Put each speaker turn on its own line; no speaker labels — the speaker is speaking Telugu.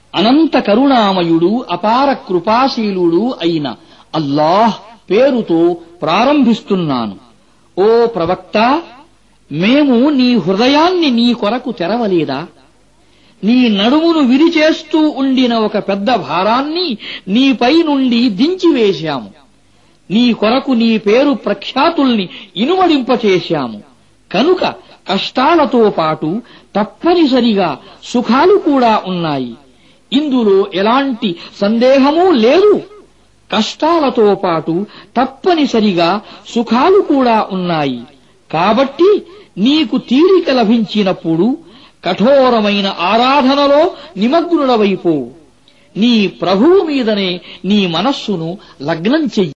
అనంత కరుణామయుడు అపార కృపాశీలుడు అయిన అల్లాహ్ పేరుతో ప్రారంభిస్తున్నాను ఓ ప్రవక్త మేము నీ హృదయాన్ని నీ కొరకు తెరవలేదా నీ నడుమును విరిచేస్తూ ఉండిన ఒక పెద్ద భారాన్ని నీపై నుండి దించివేశాము నీ కొరకు నీ పేరు ప్రఖ్యాతుల్ని ఇనుమడింపచేశాము కనుక కష్టాలతో పాటు తప్పనిసరిగా సుఖాలు కూడా ఉన్నాయి ఇందులో ఎలాంటి సందేహమూ లేదు కష్టాలతో పాటు తప్పనిసరిగా సుఖాలు కూడా ఉన్నాయి కాబట్టి నీకు తీరిక లభించినప్పుడు కఠోరమైన ఆరాధనలో నిమగ్నుడవైపో నీ ప్రభువు మీదనే నీ మనస్సును లగ్నం చెయ్యి